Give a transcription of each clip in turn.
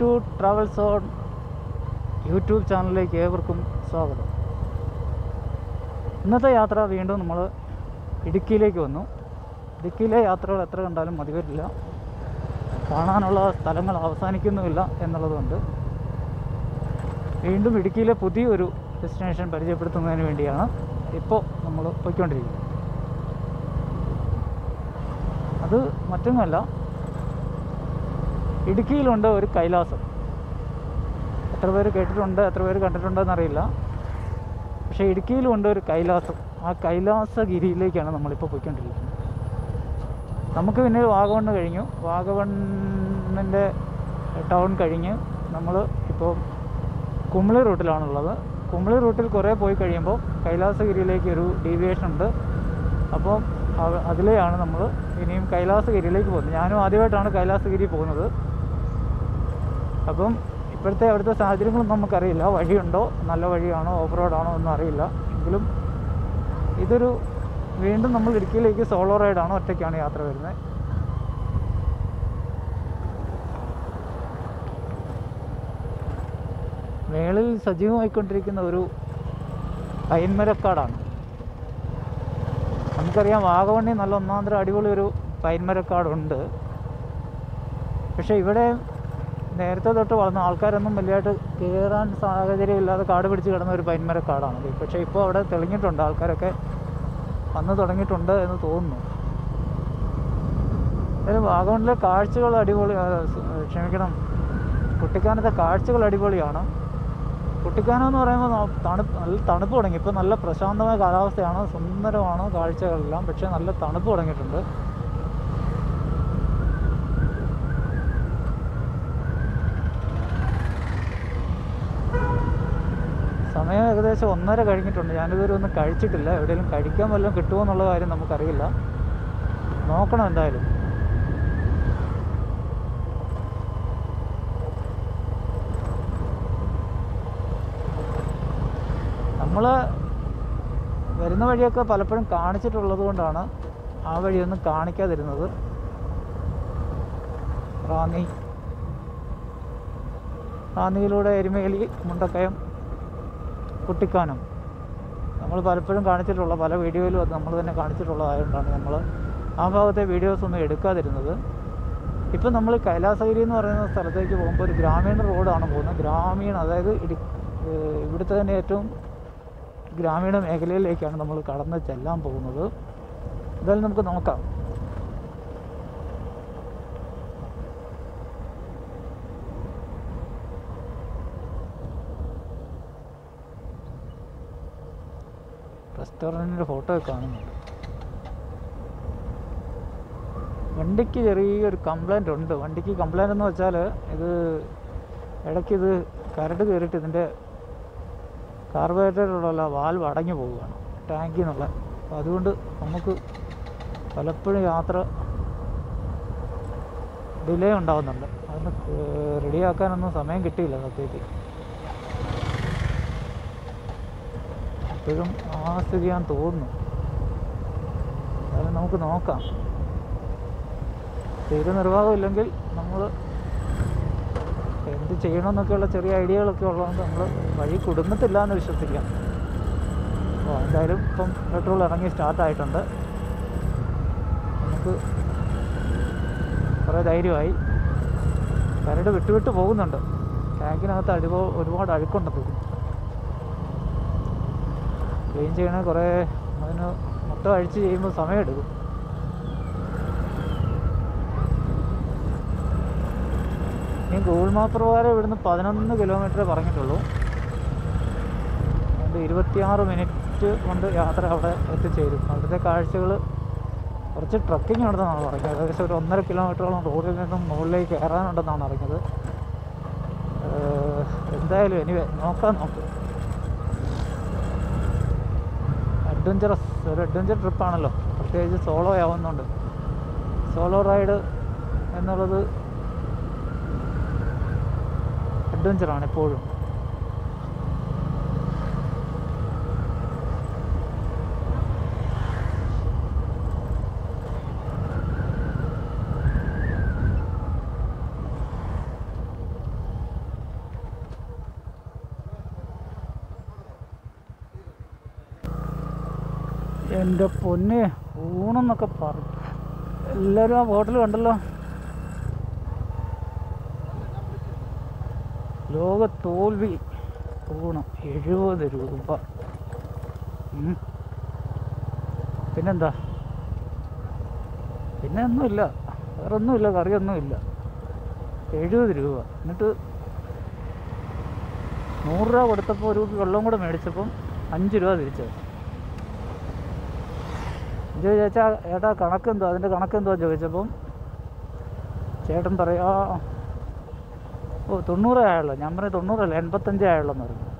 To travels on YouTube ചാനലിലേക്ക് ഏവർക്കും സ്വാഗതം ഇന്നത്തെ യാത്ര വീണ്ടും നമ്മൾ ഇടുക്കിയിലേക്ക് വന്നു ഇടുക്കിയിലെ യാത്രകൾ എത്ര കണ്ടാലും മതി വരില്ല കാണാനുള്ള സ്ഥലങ്ങൾ അവസാനിക്കുന്നുമില്ല എന്നുള്ളതുകൊണ്ട് വീണ്ടും ഇടുക്കിയിലെ പുതിയൊരു ഡെസ്റ്റിനേഷൻ പരിചയപ്പെടുത്തുന്നതിന് വേണ്ടിയാണ് ഇപ്പോൾ നമ്മൾ പോയിക്കൊണ്ടിരിക്കുന്നത് അത് മറ്റൊന്നുമല്ല ഇടുക്കിയിലുണ്ട് ഒരു കൈലാസം എത്ര പേര് കേട്ടിട്ടുണ്ട് എത്ര പേര് കണ്ടിട്ടുണ്ടെന്ന് അറിയില്ല പക്ഷേ ഇടുക്കിയിലുണ്ട് ഒരു കൈലാസം ആ കൈലാസഗിരിയിലേക്കാണ് നമ്മളിപ്പോൾ പോയിക്കൊണ്ടിരിക്കുന്നത് നമുക്ക് പിന്നെ വാഗമണ്ണ് കഴിഞ്ഞു വാഗമണ്ണിൻ്റെ ടൗൺ കഴിഞ്ഞ് നമ്മൾ ഇപ്പോൾ കുമളി റൂട്ടിലാണുള്ളത് കുമളി റൂട്ടിൽ കുറേ പോയി കഴിയുമ്പോൾ കൈലാസഗിരിയിലേക്ക് ഒരു ഡീവിയേഷൻ ഉണ്ട് അപ്പോൾ അവ- അതിലെയാണ് നമ്മൾ ഇനിയും കൈലാസഗിരിയിലേക്ക് പോകുന്നത് ഞാനും ആദ്യമായിട്ടാണ് കൈലാസഗിരി പോകുന്നത് അപ്പം ഇപ്പോഴത്തെ അവിടുത്തെ സാഹചര്യങ്ങളൊന്നും നമുക്കറിയില്ല വഴിയുണ്ടോ നല്ല വഴിയാണോ ഓഫ് റോഡാണോ ഒന്നും അറിയില്ല എങ്കിലും ഇതൊരു വീണ്ടും നമ്മൾ ഇടുക്കിയിലേക്ക് സോളോ റൈഡാണ് ഒറ്റയ്ക്കാണ് യാത്ര വരുന്നത് മേളിൽ സജീവമായിക്കൊണ്ടിരിക്കുന്ന ഒരു പൈൻമരക്കാടാണ് നമുക്കറിയാം വാഗവണ്ണി നല്ല ഒന്നാന്തരം അടിപൊളി ഒരു പൈൻമരക്കാടുണ്ട് പക്ഷേ ഇവിടെ നേരത്തെ തൊട്ട് വളർന്ന ആൾക്കാരൊന്നും വലിയതായിട്ട് കയറാൻ സാഹചര്യമില്ലാതെ കാട് പിടിച്ച് കിടന്ന ഒരു പൈൻമരക്കാടാണ് പക്ഷേ ഇപ്പോൾ അവിടെ തെളിഞ്ഞിട്ടുണ്ട് ആൾക്കാരൊക്കെ വന്നു തുടങ്ങിയിട്ടുണ്ട് എന്ന് തോന്നുന്നു എന്തായാലും വാഗമണിലെ കാഴ്ചകൾ അടിപൊളി ആ, സ്- ക്ഷമിക്കണം കുട്ടിക്കാനത്തെ കാഴ്ചകൾ അടിപൊളിയാണ് കുട്ടിക്കാനം എന്ന് പറയുമ്പോൾ ന- തണുപ്പ് നല്ല തണുപ്പ് തുടങ്ങി ഇപ്പോൾ നല്ല പ്രശാന്തമായ കാലാവസ്ഥയാണ് സുന്ദരമാണ് കാഴ്ചകളെല്ലാം പക്ഷേ നല്ല തണുപ്പ് തുടങ്ങിയിട്ടുണ്ട് സമയം ഏകദേശം ഒന്നര കഴിഞ്ഞിട്ടുണ്ട് ഞാനിതുവരെ ഒന്നും കഴിച്ചിട്ടില്ല എവിടെയെങ്കിലും കഴിക്കാൻ വല്ലതും കിട്ടുമോ എന്നുള്ള കാര്യം നമുക്കറിയില്ല നോക്കണം എന്തായാലും നമ്മൾ വരുന്ന വഴിയൊക്കെ പലപ്പോഴും കാണിച്ചിട്ടുള്ളത് കൊണ്ടാണ് ആ വഴിയൊന്നും കാണിക്കാതിരുന്നത് റാന്നി റാന്നിയിലൂടെ എരുമേലി മുണ്ടക്കയം കുട്ടിക്കാനം നമ്മൾ പലപ്പോഴും കാണിച്ചിട്ടുള്ള പല വീഡിയോയിലും അത് നമ്മൾ തന്നെ കാണിച്ചിട്ടുള്ളതായതുകൊണ്ടാണ് നമ്മൾ ആ ഭാഗത്തെ വീഡിയോസ് ഒന്നും എടുക്കാതിരുന്നത് ഇപ്പം നമ്മൾ കൈലാസഗിരി എന്ന് പറയുന്ന സ്ഥലത്തേക്ക് പോകുമ്പോൾ ഒരു ഗ്രാമീണ റോഡാണ് പോകുന്നത് ഗ്രാമീണ അതായത് ഇടു ഏഹ് ഇവിടുത്തെ തന്നെ ഏറ്റവും ഗ്രാമീണ മേഖലയിലേക്കാണ് നമ്മൾ കടന്ന് ചെല്ലാൻ പോകുന്നത് എന്തായാലും നമുക്ക് നോക്കാം റെസ്റ്റോറൻറ്റിൻ്റെ ഫോട്ടോ ഒക്കെ കാണുന്നുണ്ട് വണ്ടിക്ക് ചെറിയൊരു കംപ്ലൈൻ്റ് ഉണ്ട് വണ്ടിക്ക് കംപ്ലൈൻ്റ് എന്ന് വെച്ചാൽ ഇത് ഇടയ്ക്ക് ഇത് കരട് കയറിയിട്ട് ഇതിൻ്റെ കാർബറേറ്ററിലുള്ള വാൽവ് അടഞ്ഞു പോവുകയാണ് ടാങ്കിൽ നിന്നുള്ള അപ്പോൾ അതുകൊണ്ട് നമുക്ക് പലപ്പോഴും യാത്ര ഡിലേ ഉണ്ടാകുന്നുണ്ട് അതൊന്ന് റെഡിയാക്കാനൊന്നും സമയം കിട്ടിയില്ല സത്യത്തിൽ ഇപ്പോഴും ആ സ്ഥിതിയാന്ന് തോന്നുന്നു അതായത് നമുക്ക് നോക്കാം തീരെ നിർവാഹമില്ലെങ്കിൽ നമ്മൾ എന്ത് ചെയ്യണമെന്നൊക്കെയുള്ള ചെറിയ ഐഡിയകളൊക്കെ ഉള്ളതുകൊണ്ട് നമ്മൾ വഴി കുടുങ്ങത്തില്ല എന്ന് വിശ്വസിക്കാം അപ്പോൾ എന്തായാലും ഇപ്പം പെട്രോൾ ഇറങ്ങി സ്റ്റാർട്ടായിട്ടുണ്ട് നമുക്ക് കുറേ ധൈര്യമായി കരട് വിട്ട് വിട്ട് പോകുന്നുണ്ട് ടാങ്കിനകത്ത് അഴുകോ ഒരുപാട് അഴുക്കുണ്ടെന്ന് തോന്നുന്നു ക്ലീൻ ചെയ്യണ കുറേ അതിന് മൊത്തം അഴിച്ച് ചെയ്യുമ്പോൾ സമയമെടുക്കും ഈ ഗൂഗിൾ മാപ്പ് പ്രകാരം ഇവിടുന്ന് പതിനൊന്ന് കിലോമീറ്ററേ പറഞ്ഞിട്ടുള്ളൂ അതുകൊണ്ട് ഇരുപത്തിയാറ് മിനിറ്റ് കൊണ്ട് യാത്ര അവിടെ എത്തിച്ചേരും അവിടുത്തെ കാഴ്ചകൾ കുറച്ച് ട്രക്കിംഗ് ഉണ്ടെന്നാണ് പറഞ്ഞത് ഏകദേശം ഒരു ഒന്നര കിലോമീറ്ററോളം റോഡിൽ നിന്നും മുകളിലേക്ക് കയറാനുണ്ടെന്നാണ് അറിഞ്ഞത് ഏഹ് എന്തായാലും എനിവേ നോക്കാം നമുക്ക് അഡ്വഞ്ചറസ് ഒരു അഡ്വഞ്ചർ ട്രിപ്പാണല്ലോ പ്രത്യേകിച്ച് സോളോ ആവുന്നുണ്ട് സോളോ റൈഡ് എന്നുള്ളത് അഡ്വഞ്ചറാണ് എപ്പോഴും എൻ്റെ പൊന്ന് ഊണെന്നൊക്കെ പറഞ്ഞു എല്ലാവരും ആ ഹോട്ടൽ കണ്ടല്ലോ ലോക തോൽവി ഊണം എഴുപത് രൂപ ഉം. പിന്നെന്താ പിന്നെ ഒന്നുമില്ല വേറെ ഒന്നുമില്ല കറിയൊന്നുമില്ല എഴുപത് രൂപ എന്നിട്ട് നൂറ് രൂപ കൊടുത്തപ്പോൾ ഒരു കുപ്പി വെള്ളം കൂടെ മേടിച്ചപ്പം അഞ്ച് രൂപ തിരിച്ചത് ഇത് ചോദിച്ചാ ഏട്ടാ കണക്കെന്തോ അതിൻ്റെ കണക്കെന്തോ ചോദിച്ചപ്പം ചേട്ടൻ പറയാ "ആ, ഓ തൊണ്ണൂറേ ആയുള്ളൂ ഞാൻ പറഞ്ഞു തൊണ്ണൂറല്ല എൺപത്തഞ്ചേ ആയുള്ളൂ എന്ന് പറഞ്ഞു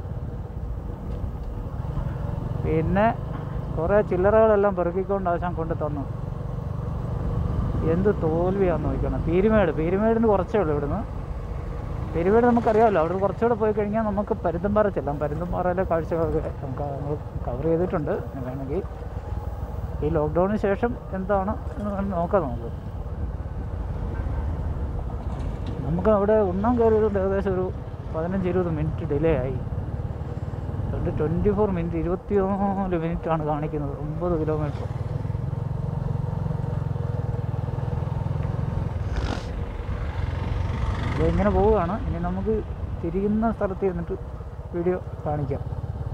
പിന്നെ കുറേ ചില്ലറകളെല്ലാം പെറുക്കിക്കൊണ്ട് ആശാൻ കൊണ്ട് തന്നു എന്ത് തോൽവിയാന്ന് നോക്കണം പീരുമേട് പീരുമേടിന് കുറച്ചേ ഉള്ളൂ ഇവിടുന്ന് പീരുമേട് നമുക്കറിയാമല്ലോ അവിടെ കുറച്ചുകൂടെ പോയി കഴിഞ്ഞാൽ നമുക്ക് പരുന്തുംപാറ ചെല്ലാം പരുന്തുംപാറയിലെ കാഴ്ചകളൊക്കെ നമുക്ക് കവർ ചെയ്തിട്ടുണ്ട് ഇനി വേണമെങ്കിൽ ഈ ലോക്ക്ഡൗണിന് ശേഷം എന്താണ് എന്ന് വേണം നോക്കാം നമുക്ക് നമുക്ക് അവിടെ ഉണ്ണാൻ കയറിയത് ഏകദേശം ഒരു പതിനഞ്ച് ഇരുപത് മിനിറ്റ് ഡിലേ ആയി അതുകൊണ്ട് ട്വൻറ്റി ഫോർ മിനിറ്റ് ഇരുപത്തിനാല് മിനിറ്റാണ് കാണിക്കുന്നത് ഒമ്പത് കിലോമീറ്റർ ഇത് ഇങ്ങനെ പോവുകയാണ് ഇനി നമുക്ക് തിരിയുന്ന സ്ഥലത്ത് ഇരുന്നിട്ട് വീഡിയോ കാണിക്കാം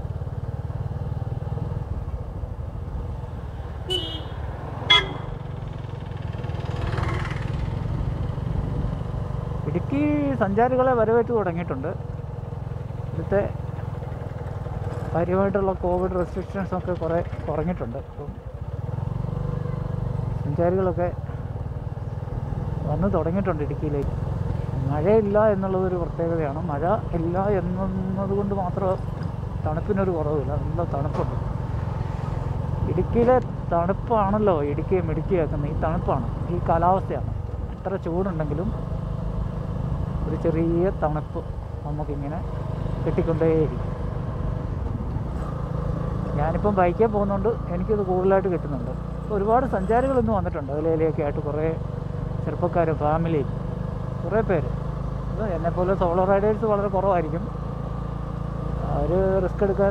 ഇടുക്കി സഞ്ചാരികളെ വരവേറ്റ് തുടങ്ങിയിട്ടുണ്ട് ഇവിടുത്തെ കാര്യമായിട്ടുള്ള കോവിഡ് റെസ്ട്രിക്ഷൻസ് ഒക്കെ കുറേ കുറഞ്ഞിട്ടുണ്ട് അപ്പം സഞ്ചാരികളൊക്കെ വന്ന് തുടങ്ങിയിട്ടുണ്ട് ഇടുക്കിയിലേക്ക് മഴയില്ല എന്നുള്ളതൊരു പ്രത്യേകതയാണ് മഴ ഇല്ല എന്നതുകൊണ്ട് മാത്രം തണുപ്പിനൊരു കുറവില്ല നല്ല തണുപ്പുണ്ട് ഇടുക്കിയിലെ തണുപ്പാണല്ലോ ഇടുക്കിയെ മിടുക്കിയാക്കുന്നത് ഈ തണുപ്പാണ് ഈ കാലാവസ്ഥയാണ് എത്ര ചൂടുണ്ടെങ്കിലും ഒരു ചെറിയ തണുപ്പ് നമുക്കിങ്ങനെ കിട്ടിക്കൊണ്ടേയിരിക്കും ഞാനിപ്പം ബൈക്കിൽ പോകുന്നതുകൊണ്ട് എനിക്കിത് കൂടുതലായിട്ട് കിട്ടുന്നുണ്ട് ഒരുപാട് സഞ്ചാരികൾ ഇന്ന് വന്നിട്ടുണ്ട് അതിലേക്ക് ആയിട്ട് കുറേ ചെറുപ്പക്കാർ ഫാമിലി കുറേ പേര് ഇത് എന്നെപ്പോലെ സോളോ റൈഡേഴ്സ് വളരെ കുറവായിരിക്കും അവർ റിസ്ക് എടുക്കാൻ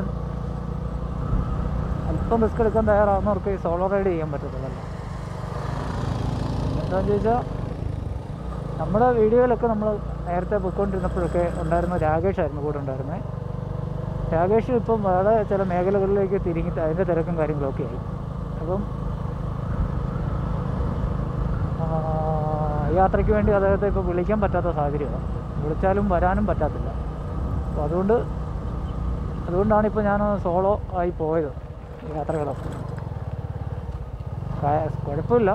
അല്പം റിസ്ക് എടുക്കാൻ തയ്യാറാവുന്നവർക്ക് ഈ സോളോ റൈഡ് ചെയ്യാൻ പറ്റത്തില്ലല്ലോ എന്താണെന്ന് ചോദിച്ചാൽ നമ്മുടെ വീഡിയോയിലൊക്കെ നമ്മൾ നേരത്തെ പോയിക്കൊണ്ടിരുന്നപ്പോഴൊക്കെ ഉണ്ടായിരുന്ന രാകേഷായിരുന്നു കൂടെ ഉണ്ടായിരുന്നത് രാകേഷ് ഇപ്പം വേറെ ചില മേഖലകളിലേക്ക് തിരിഞ്ഞിട്ട് അതിൻ്റെ തിരക്കും കാര്യങ്ങളൊക്കെ ആയി അപ്പം ആ, യാത്രയ്ക്ക് വേണ്ടി അദ്ദേഹത്തെ ഇപ്പോൾ വിളിക്കാൻ പറ്റാത്ത സാഹചര്യമാണ് വിളിച്ചാലും വരാനും പറ്റാത്തില്ല അപ്പോൾ അതുകൊണ്ട് അതുകൊണ്ടാണ് ഇപ്പോൾ ഞാൻ സോളോ ആയി പോയത് യാത്രകളൊക്കെ ക- കുഴപ്പമില്ല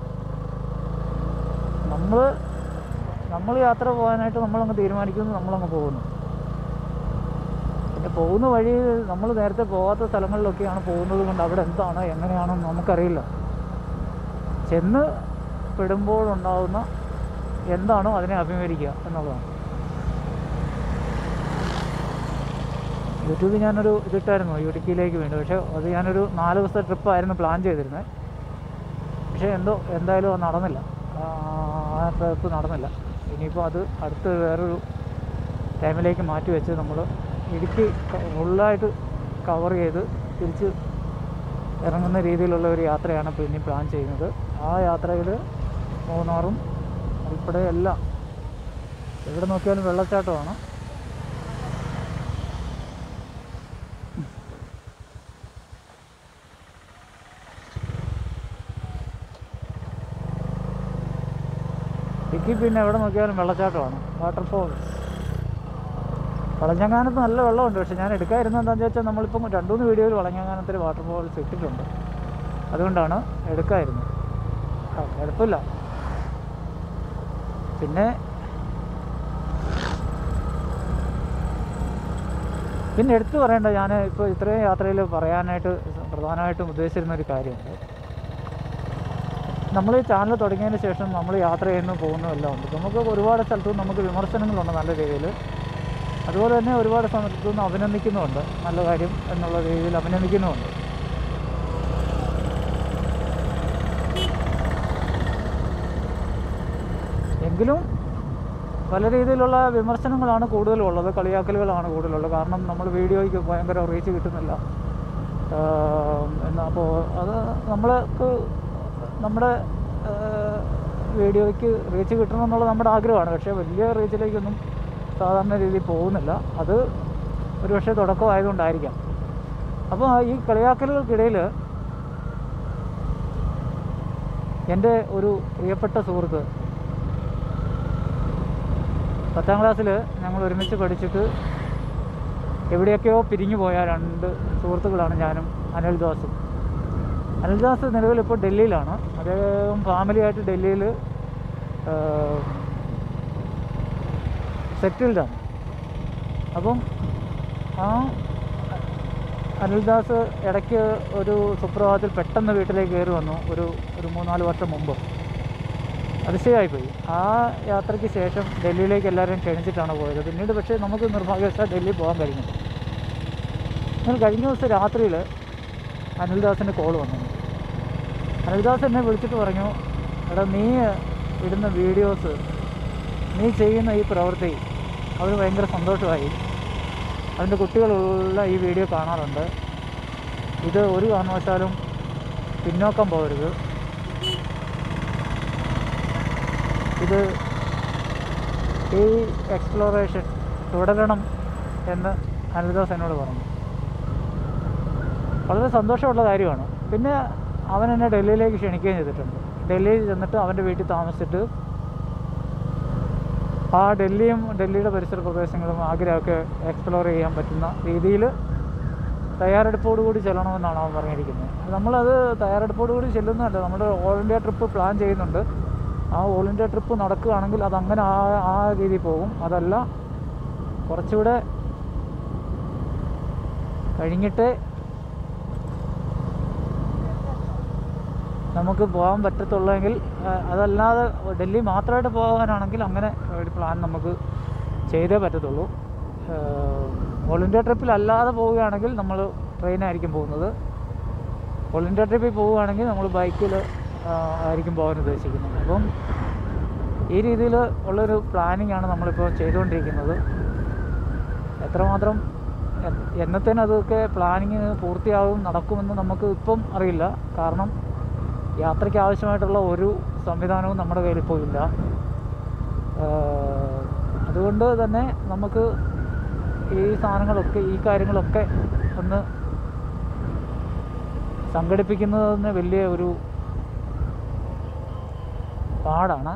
നമ്മൾ നമ്മൾ യാത്ര പോകാനായിട്ട് നമ്മളങ്ങ് തീരുമാനിക്കുന്നു നമ്മളങ്ങ് പോകുന്നു പിന്നെ പോകുന്ന വഴി നമ്മൾ നേരത്തെ പോകാത്ത സ്ഥലങ്ങളിലൊക്കെയാണ് പോകുന്നത് കൊണ്ട് അവിടെ എന്താണ് എങ്ങനെയാണെന്ന് നമുക്കറിയില്ല ചെന്ന് പെടുമ്പോഴുണ്ടാകുന്ന എന്താണോ അതിനെ അഭിമുഖീകരിക്കുക എന്നുള്ളതാണ് യൂട്യൂബിൽ ഞാനൊരു ഇതിട്ടായിരുന്നു ഇടുക്കിയിലേക്ക് വേണ്ടി പക്ഷേ അത് ഞാനൊരു നാല് ദിവസത്തെ ട്രിപ്പായിരുന്നു പ്ലാൻ ചെയ്തിരുന്നത് പക്ഷേ എന്തോ എന്തായാലും അത് നടന്നില്ല ആ, ആ ട്രിപ്പ് നടന്നില്ല ഇനിയിപ്പോൾ അത് അടുത്ത് വേറൊരു ടൈമിലേക്ക് മാറ്റി വെച്ച് നമ്മൾ ഇടുക്കി ഫുള്ളായിട്ട് കവർ ചെയ്ത് തിരിച്ച് ഇറങ്ങുന്ന രീതിയിലുള്ള ഒരു യാത്രയാണ് ഇപ്പോൾ ഇനി പ്ലാൻ ചെയ്യുന്നത് ആ യാത്രയിൽ മൂന്നാറും ഉൾപ്പെടെ എല്ലാം എവിടെ നോക്കിയാലും വെള്ളച്ചാട്ടമാണ് ഇടുക്കി പിന്നെ എവിടെ നോക്കിയാലും വെള്ളച്ചാട്ടമാണ് വാട്ടർഫോൾസ് വളഞ്ഞങ്ങാനത്ത് നല്ല വെള്ളമുണ്ട് പക്ഷെ ഞാൻ എടുക്കാതിരുന്നത് എന്താണെന്ന് വെച്ചാൽ നമ്മളിപ്പം രണ്ട് മൂന്ന് വീഡിയോയിൽ വളഞ്ഞങ്ങാനത്തിൽ വാട്ടർഫോൾസ് ഇട്ടിട്ടുണ്ട് അതുകൊണ്ടാണ് എടുക്കാതിരുന്നത് ആ കുഴപ്പമില്ല പിന്നെ പിന്നെ എടുത്തു പറയേണ്ട ഞാൻ ഇപ്പോൾ ഇത്രയും യാത്രയിൽ പറയാനായിട്ട് പ്രധാനമായിട്ടും ഉദ്ദേശിച്ചിരുന്ന ഒരു കാര്യമുണ്ട് നമ്മൾ ഈ ചാനൽ തുടങ്ങിയതിന് ശേഷം നമ്മൾ യാത്ര ചെയ്യുന്നു പോകുന്നു എല്ലാം ഉണ്ട് നമുക്ക് ഒരുപാട് സ്ഥലത്തു നമുക്ക് വിമർശനങ്ങളുണ്ട് നല്ല രീതിയിൽ അതുപോലെ തന്നെ ഒരുപാട് സ്ഥലത്തു നിന്ന് അഭിനന്ദിക്കുന്നുമുണ്ട് നല്ല കാര്യം എന്നുള്ള രീതിയിൽ അഭിനന്ദിക്കുന്നുമുണ്ട് എങ്കിലും പല രീതിയിലുള്ള വിമർശനങ്ങളാണ് കൂടുതലുള്ളത് കളിയാക്കലുകളാണ് കൂടുതലുള്ളത് കാരണം നമ്മൾ വീഡിയോയ്ക്ക് ഭയങ്കര റീച്ച് കിട്ടുന്നില്ല എന്നാ അപ്പോൾ അത് നമ്മൾക്ക് നമ്മുടെ ആ, വീഡിയോയ്ക്ക് റീച്ച് കിട്ടണം എന്നുള്ള നമ്മുടെ ആഗ്രഹമാണ് പക്ഷേ വലിയ റീച്ചിലേക്കൊന്നും സാധാരണ രീതിയിൽ പോകുന്നില്ല അത് ഒരു പക്ഷേ തുടക്കമായതുകൊണ്ടായിരിക്കാം അപ്പോൾ ഈ കളിയാക്കലുകൾക്കിടയിൽ എൻ്റെ ഒരു പ്രിയപ്പെട്ട സുഹൃത്ത് പത്താം ക്ലാസ്സിൽ ഞങ്ങൾ ഒരുമിച്ച് പഠിച്ചിട്ട് എവിടെയൊക്കെയോ പിരിഞ്ഞു പോയ രണ്ട് സുഹൃത്തുക്കളാണ് ഞാനും അനിൽദാസും അനിൽദാസ് നിലവിൽ ഇപ്പോൾ ഡൽഹിയിലാണ് അദ്ദേഹം ഫാമിലിയായിട്ട് ഡൽഹിയിൽ സെറ്റിൽഡാണ് അപ്പം ആ അനിൽദാസ് ഇടയ്ക്ക് ഒരു സുപ്രഭാതത്തിൽ പെട്ടെന്ന് വീട്ടിലേക്ക് കയറി വന്നു ഒരു ഒരു മൂന്നാല് വർഷം മുമ്പ് അതിശയമായിപ്പോയി ആ യാത്രയ്ക്ക് ശേഷം ഡൽഹിയിലേക്ക് എല്ലാവരും ക്ഷണിച്ചിട്ടാണ് പോയത് പിന്നീട് പക്ഷേ നമുക്ക് നിർഭാഗ്യവശാൽ ഡൽഹി പോകാൻ കഴിഞ്ഞില്ല എന്നാൽ കഴിഞ്ഞ ദിവസം രാത്രിയിൽ അനിൽദാസിൻ്റെ കോൾ വന്നു അനിൽദാസ് എന്നെ വിളിച്ചിട്ട് പറഞ്ഞു എടാ നീ ഇടുന്ന വീഡിയോസ് നീ ചെയ്യുന്ന ഈ പ്രവൃത്തി അവന് ഭയങ്കര സന്തോഷമായി അതിൻ്റെ കുട്ടികളുള്ള ഈ വീഡിയോ കാണാറുണ്ട് ഇത് ഒരു കാരണവശാലും പിന്നോക്കം പോകരുത് ഇത് ഈ എക്സ്പ്ലോറേഷൻ തുടരണം എന്ന് അനിൽദാസ് എന്നോട് പറഞ്ഞു വളരെ സന്തോഷമുള്ള കാര്യമാണ് പിന്നെ അവൻ എന്നെ ഡൽഹിയിലേക്ക് ക്ഷണിക്കുകയും ചെയ്തിട്ടുണ്ട് ഡൽഹിയിൽ ചെന്നിട്ട് അവൻ്റെ വീട്ടിൽ താമസിച്ചിട്ട് ആ ഡൽഹിയും ഡൽഹിയുടെ പരിസര പ്രദേശങ്ങളും ആഗ്രഹമൊക്കെ എക്സ്പ്ലോർ ചെയ്യാൻ പറ്റുന്ന രീതിയിൽ തയ്യാറെടുപ്പോടുകൂടി ചെല്ലണമെന്നാണ് അവൻ പറഞ്ഞിരിക്കുന്നത് നമ്മളത് തയ്യാറെടുപ്പോടുകൂടി ചെല്ലുന്നതല്ല നമ്മൾ ഓൾ ഇന്ത്യ ട്രിപ്പ് പ്ലാൻ ചെയ്യുന്നുണ്ട് ആ ഓൾ ഇന്ത്യ ട്രിപ്പ് നടക്കുകയാണെങ്കിൽ അതങ്ങനെ ആ ആ രീതിയിൽ പോകും അതല്ല കുറച്ചുകൂടെ കഴിഞ്ഞിട്ട് നമുക്ക് പോകാൻ പറ്റത്തുള്ളെങ്കിൽ ആ, അതല്ലാതെ ഡൽഹി മാത്രമായിട്ട് പോകാനാണെങ്കിൽ അങ്ങനെ ഒരു പ്ലാൻ നമുക്ക് ചെയ്തേ പറ്റത്തുള്ളൂ ഓൾ ഇന്ത്യ ട്രിപ്പിൽ അല്ലാതെ പോവുകയാണെങ്കിൽ നമ്മൾ ട്രെയിനായിരിക്കും പോകുന്നത് ഓൾ ഇന്ത്യ ട്രിപ്പിൽ പോവുകയാണെങ്കിൽ നമ്മൾ ബൈക്കിൽ ആയിരിക്കും പോകാൻ ഉദ്ദേശിക്കുന്നത് അപ്പം ഈ രീതിയിൽ ഉള്ളൊരു പ്ലാനിങ് ആണ് നമ്മളിപ്പോൾ ചെയ്തുകൊണ്ടിരിക്കുന്നത് എത്രമാത്രം എ- എന്നത്തേനും അതൊക്കെ പ്ലാനിങ് പൂർത്തിയാകും നടക്കുമെന്ന് നമുക്ക് ഇപ്പം അറിയില്ല കാരണം യാത്രയ്ക്ക് ആവശ്യമായിട്ടുള്ള ഒരു സംവിധാനവും നമ്മുടെ കയ്യിൽ ഇപ്പോൾ ഇല്ല ഏഹ് അതുകൊണ്ട് തന്നെ നമുക്ക് ഈ സാധനങ്ങളൊക്കെ ഈ കാര്യങ്ങളൊക്കെ ഒന്ന് സംഘടിപ്പിക്കുന്നതിന് വലിയ ഒരു പാടാണ്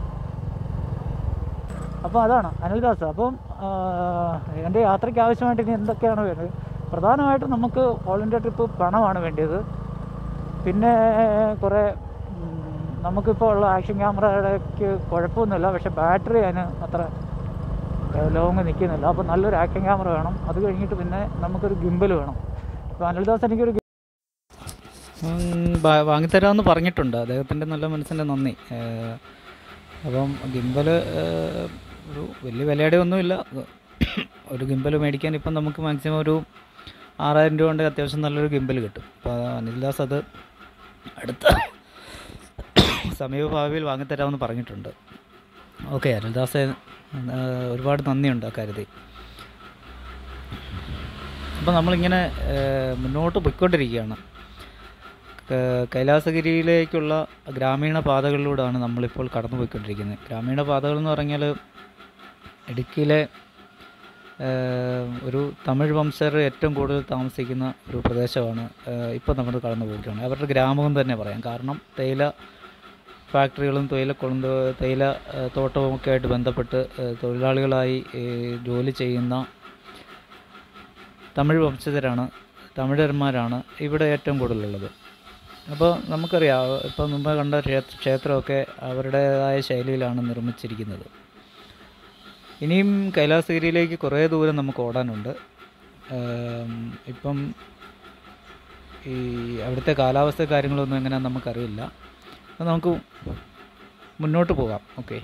അപ്പോൾ അതാണ് അനിൽദാസ് അപ്പം എൻ്റെ യാത്രയ്ക്ക് ആവശ്യമായിട്ട് ഇനി എന്തൊക്കെയാണ് വേണ്ടത് പ്രധാനമായിട്ടും നമുക്ക് ഓൾ ഇന്ത്യ ട്രിപ്പ് പണമാണ് വേണ്ടത് പിന്നെ കുറേ ഉം, നമുക്കിപ്പോൾ ഉള്ള ആക്ഷൻ ക്യാമറയുടെക്ക് കുഴപ്പമൊന്നുമില്ല പക്ഷേ ബാറ്ററി അതിന് അത്ര ലോങ് നിൽക്കുന്നില്ല അപ്പോൾ നല്ലൊരു ആക്ഷൻ ക്യാമറ വേണം അത് കഴിഞ്ഞിട്ട് പിന്നെ നമുക്കൊരു ഗിംബൽ വേണം അപ്പോൾ അനിൽദാസ് എനിക്കൊരു വാങ്ങിത്തരാമെന്ന് പറഞ്ഞിട്ടുണ്ട് അദ്ദേഹത്തിൻ്റെ നല്ല മനസ്സിൻ്റെ നന്ദി ഏഹ് അപ്പം ഗിംബൽ ഒരു വലിയ വിലയുടെ ഒന്നുമില്ല ഒരു ഗിംബൽ മേടിക്കാൻ ഇപ്പം നമുക്ക് മാക്സിമം ഒരു ആറായിരം രൂപ കൊണ്ട് അത്യാവശ്യം നല്ലൊരു ഗിംബൽ കിട്ടും അപ്പോൾ അനിൽദാസ് അത് അടുത്ത സമീപഭാവിയിൽ വാങ്ങിത്തരാമെന്ന് പറഞ്ഞിട്ടുണ്ട് ഓക്കെ അനിൽദാസ് ഏഹ് ഒരുപാട് നന്ദിയുണ്ട് ആ കാര്യത്തിൽ അപ്പോൾ നമ്മളിങ്ങനെ ഏഹ് മുന്നോട്ട് പോയിക്കൊണ്ടിരിക്കുകയാണ് ക- കൈലാസഗിരിയിലേക്കുള്ള ഗ്രാമീണ പാതകളിലൂടെയാണ് നമ്മളിപ്പോൾ കടന്നു പോയിക്കൊണ്ടിരിക്കുന്നത് ഗ്രാമീണ പാതകൾ എന്ന് പറഞ്ഞാൽ ഇടുക്കിയിലെ ഏഹ്, ഒരു തമിഴ് വംശർ ഏറ്റവും കൂടുതൽ താമസിക്കുന്ന ഒരു പ്രദേശമാണ് ഇപ്പോൾ നമ്മൾ കടന്നു പോയിട്ടുണ്ട് അവരുടെ ഗ്രാമം തന്നെ പറയാം കാരണം തേയില ഫാക്ടറികളും തേയില കൊളുന്ത് തേയില ഏഹ്, തോട്ടവും ഒക്കെ ആയിട്ട് ബന്ധപ്പെട്ട് ഏഹ്, തൊഴിലാളികളായി ഏഹ്, ജോലി ചെയ്യുന്ന തമിഴ് വംശജരാണ് തമിഴന്മാരാണ് ഇവിടെ ഏറ്റവും കൂടുതലുള്ളത് അപ്പോൾ നമുക്കറിയാം ഇപ്പോൾ മുമ്പ് കണ്ട ക്ഷേത്ര ക്ഷേത്രമൊക്കെ അവരുടേതായ ശൈലിയിലാണ് നിർമ്മിച്ചിരിക്കുന്നത് ഇനിയും കൈലാസഗിരിയിലേക്ക് കുറേ ദൂരം നമുക്ക് ഓടാനുണ്ട് ഏം, ഇപ്പം ഈ അവിടുത്തെ കാലാവസ്ഥ കാര്യങ്ങളൊന്നും എങ്ങനെയാണെന്ന് നമുക്കറിയില്ല അപ്പോൾ നമുക്ക് മുന്നോട്ട് പോകാം ഓക്കെ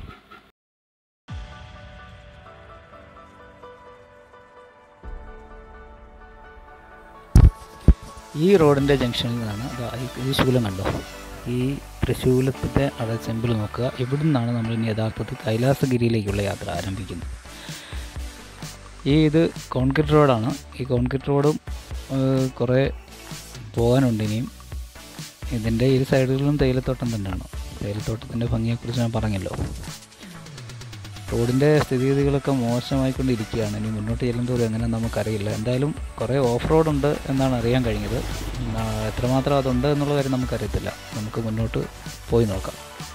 ഈ റോഡിൻ്റെ ജംഗ്ഷനിൽ നിന്നാണ് ദാ ഈ- ഈ ശൂലം കണ്ടോ ഈ തൃശൂലത്തിൻ്റെ അവിടെ ചെമ്പിൽ നോക്കുക ഇവിടെ നിന്നാണ് നമ്മൾ ഇനി യഥാർത്ഥത്തിൽ കൈലാസഗിരിയിലേക്കുള്ള യാത്ര ആരംഭിക്കുന്നത് ഈ ഇത് കോൺക്രീറ്റ് റോഡാണ് ഈ കോൺക്രീറ്റ് റോഡും ഏഹ്, കുറേ പോകാനുണ്ട് ഇനിയും ഇതിൻ്റെ ഇരു സൈഡുകളിലും തേയിലത്തോട്ടം തന്നെയാണ് തേയിലത്തോട്ടത്തിൻ്റെ ഭംഗിയെക്കുറിച്ച് ഞാൻ പറഞ്ഞല്ലോ റോഡിൻ്റെ സ്ഥിതിഗതികളൊക്കെ മോശമായിക്കൊണ്ടിരിക്കുകയാണ് ഇനി മുന്നോട്ട് ചെല്ലുന്തോറും എങ്ങനെ നമുക്കറിയില്ല എന്തായാലും കുറേ ഓഫ് റോഡ് ഉണ്ട് എന്നാണ് അറിയാൻ കഴിഞ്ഞത് ആ, എത്രമാത്രം അതുണ്ട് എന്നുള്ള കാര്യം നമുക്കറിയത്തില്ല നമുക്ക് മുന്നോട്ട് പോയി നോക്കാം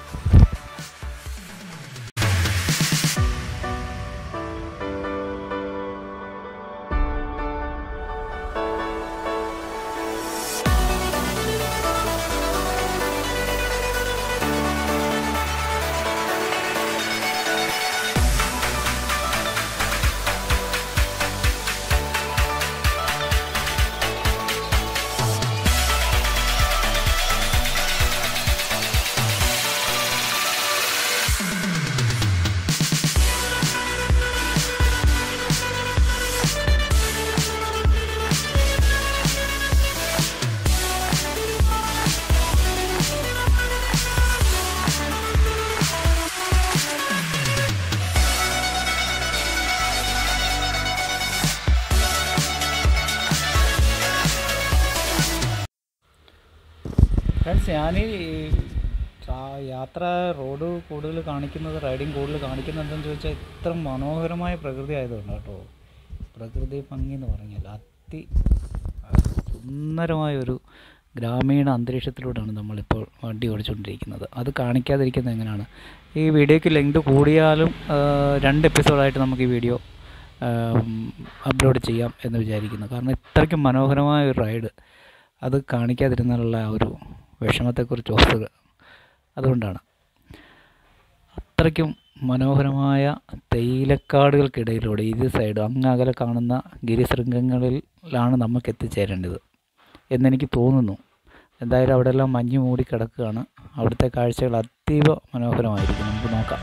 ഫ്രണ്ട്സ് ഞാൻ യാത്ര റോഡ് കൂടുതൽ കാണിക്കുന്നത് റൈഡിങ് കൂടുതൽ കാണിക്കുന്നത് എന്താണെന്ന് ചോദിച്ചാൽ ഇത്ര മനോഹരമായ പ്രകൃതി ആയതുകൊണ്ട് കേട്ടോ പ്രകൃതി ഭംഗി എന്ന് പറഞ്ഞാൽ അതി സുന്ദരമായ ഒരു ഗ്രാമീണ അന്തരീക്ഷത്തിലൂടെയാണ് നമ്മളിപ്പോൾ വണ്ടി ഓടിച്ചുകൊണ്ടിരിക്കുന്നത് അത് കാണിക്കാതിരിക്കുന്നത് എങ്ങനെയാണ് ഈ വീഡിയോയ്ക്ക് ലെങ്ത് കൂടിയാലും ആ, രണ്ട് എപ്പിസോഡായിട്ട് നമുക്ക് ഈ വീഡിയോ അപ്ലോഡ് ചെയ്യാം എന്ന് വിചാരിക്കുന്നു കാരണം ഇത്രയ്ക്കും മനോഹരമായ ഒരു റൈഡ് അത് കാണിക്കാതിരുന്നാലുള്ള ആ ഒരു വിഷമത്തെക്കുറിച്ച് ഓർക്കുക അതുകൊണ്ടാണ് അത്രയ്ക്കും മനോഹരമായ തേയിലക്കാടുകൾക്കിടയിലൂടെ ഇരു സൈഡ് അങ്ങ് അകലെ കാണുന്ന ഗിരിശൃംഗങ്ങളിലാണ് നമുക്ക് എത്തിച്ചേരേണ്ടത് എന്നെനിക്ക് തോന്നുന്നു എന്തായാലും അവിടെ എല്ലാം മഞ്ഞ് മൂടി കിടക്കുകയാണ് അവിടുത്തെ കാഴ്ചകൾ അതീവ മനോഹരമായിരിക്കും നമുക്ക് നോക്കാം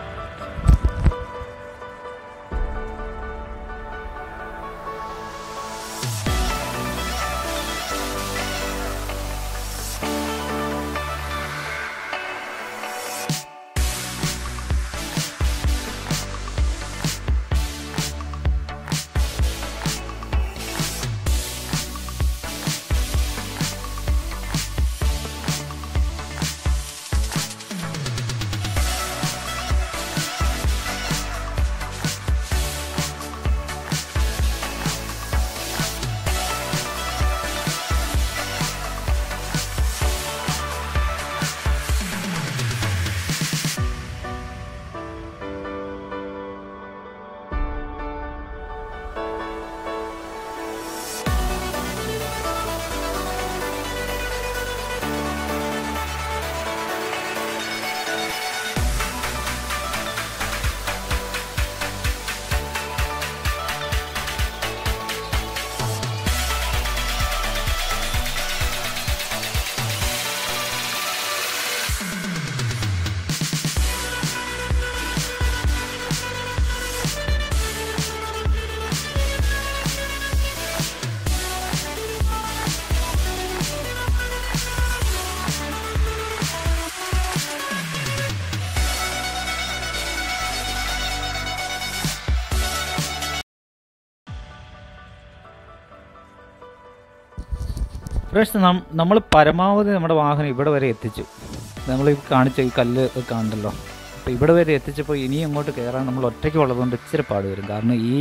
ഫ്രണ്ട്സ് നമ്മൾ പരമാവധി നമ്മുടെ വാഹനം ഇവിടെ വരെ എത്തിച്ചു നമ്മൾ ഈ കാണിച്ച ഈ കല്ല് കാണണ്ടല്ലോ അപ്പോൾ ഇവിടെ വരെ എത്തിച്ചപ്പോൾ ഇനി അങ്ങോട്ട് കയറാൻ നമ്മൾ ഒറ്റയ്ക്ക് ഉള്ളതുകൊണ്ട് ഇച്ചിരി പാട് വരും കാരണം ഈ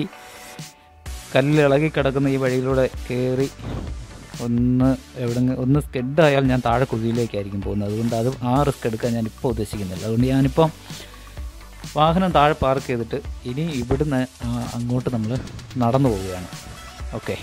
കല്ല് ഇളകി കിടക്കുന്ന ഈ വഴിയിലൂടെ കയറി ഒന്ന് എവിടെ ഒന്ന് സ്കെഡ് ആയാൽ ഞാൻ താഴെ കുഴിയിലേക്കായിരിക്കും പോകുന്നത് അതുകൊണ്ട് അത് ആ റിസ്ക് എടുക്കാൻ ഞാൻ ഇപ്പോൾ ഉദ്ദേശിക്കുന്നില്ല അതുകൊണ്ട് ഞാനിപ്പം വാഹനം താഴെ പാർക്ക് ചെയ്തിട്ട് ഇനി ഇവിടുന്ന് ആ, അങ്ങോട്ട് നമ്മൾ നടന്നു പോവുകയാണ് ഓക്കെ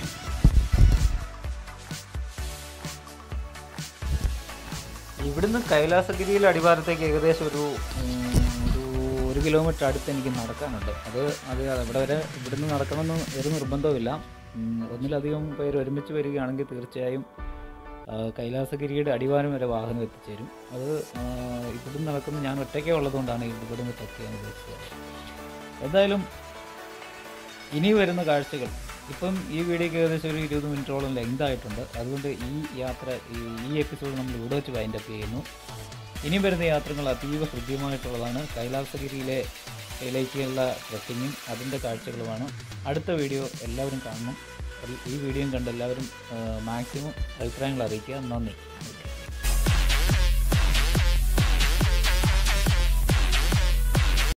ഇവിടുന്ന് കൈലാസഗിരിയിൽ അടിവാരത്തേക്ക് ഏകദേശം ഒരു ഉം, ഒരു ഒരു കിലോമീറ്റർ അടുത്ത് എനിക്ക് നടക്കാനുണ്ട് അത് അത് അവിടെ വരെ ഇവിടുന്ന് നടക്കണമെന്ന് ഒരു നിർബന്ധവുമില്ല ഉം, ഒന്നിലധികം പേര് ഒരുമിച്ച് വരികയാണെങ്കിൽ തീർച്ചയായും ആ, കൈലാസഗിരിയുടെ അടിവാരം വരെ വാഹനം എത്തിച്ചേരും അത് ആ, ഇവിടുന്ന് നടക്കുന്ന ഞാൻ ഒറ്റയ്ക്കേ ഉള്ളതുകൊണ്ടാണ് ഇവിടുന്ന് എത്തിയാൻ ഉദ്ദേശിച്ചത് എന്തായാലും ഇനി വരുന്ന കാഴ്ചകൾ ഇപ്പം ഈ വീഡിയോക്ക് ഏകദേശം ഒരു ഇരുപത് മിനിറ്റോളം ലെങ്ത് ആയിട്ടുണ്ട് അതുകൊണ്ട് ഈ യാത്ര ഈ- ഈ എപ്പിസോഡ് നമ്മൾ ഇവിടെ വെച്ച് വൈൻഡ് അപ്പ് ചെയ്യുന്നു ഇനി വരുന്ന യാത്രകൾ അതീവ ഹൃദ്യമായിട്ടുള്ളതാണ് കൈലാസഗിരിയിലെ യിലേക്കുള്ള ട്രക്കിങ്ങും അതിൻ്റെ കാഴ്ചകളുമാണ് അടുത്ത വീഡിയോ എല്ലാവരും കാണണം ഈ വീഡിയോയും കണ്ട് എല്ലാവരും മാക്സിമം അഭിപ്രായങ്ങൾ അറിയിക്കുക നന്ദി ഓക്കെ